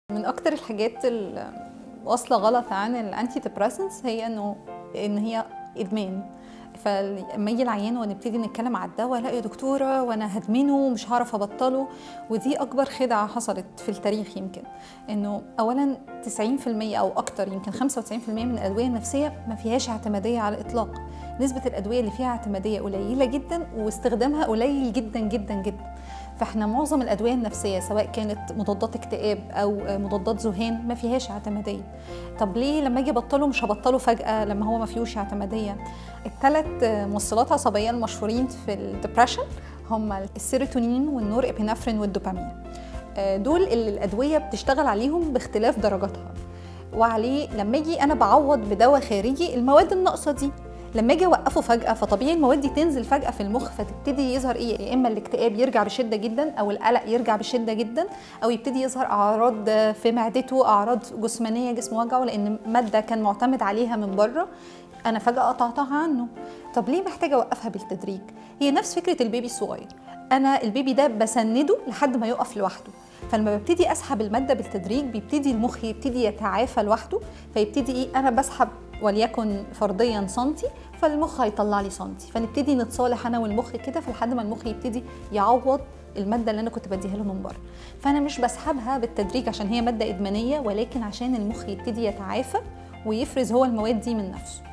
من اكتر الحاجات اللي واصله غلط عن الانتي ديبريسنتس هي انه ان هي ادمان فلما يجي العيان ونبتدي نتكلم على الدواء لا يا دكتوره وانا هدمنه ومش هعرف ابطله ودي اكبر خدعه حصلت في التاريخ يمكن انه اولا 90% او اكتر يمكن 95% من الادويه النفسيه ما فيهاش اعتماديه على الاطلاق نسبه الادويه اللي فيها اعتماديه قليله جدا واستخدامها قليل جدا جدا جدا فاحنا معظم الادويه النفسيه سواء كانت مضادات اكتئاب او مضادات ذهان ما فيهاش اعتماديه طب ليه لما اجي ابطله مش هبطله فجاه لما هو ما فيهوش اعتماديه الثلاث موصلات عصبيه المشهورين في الدبريشن هم السيروتونين والنور ابينفرين والدوبامين دول اللي الادويه بتشتغل عليهم باختلاف درجاتها وعليه لما اجي انا بعوض بدواء خارجي المواد الناقصه دي لما اجي اوقفه فجاه فطبيعي المواد دي تنزل فجاه في المخ فتبتدي يظهر ايه يا اما الاكتئاب يرجع بشده جدا او القلق يرجع بشده جدا او يبتدي يظهر اعراض في معدته اعراض جسمانيه جسمه وجعه لان ماده كان معتمد عليها من بره انا فجاه قطعتها عنه طب ليه محتاجه اوقفها بالتدريج هي نفس فكره البيبي الصغير انا البيبي ده بسنده لحد ما يقف لوحده فلما ببتدي اسحب الماده بالتدريج بيبتدي المخ يبتدي يتعافى لوحده فيبتدي ايه انا بسحب وليكن فرضيا سنتي فالمخ هيطلع لي سنتي فنبتدي نتصالح انا والمخ كده لحد ما المخ يبتدي يعوض الماده اللي انا كنت بديها له من بره فانا مش بسحبها بالتدريج عشان هي ماده ادمانيه ولكن عشان المخ يبتدي يتعافى ويفرز هو المواد دي من نفسه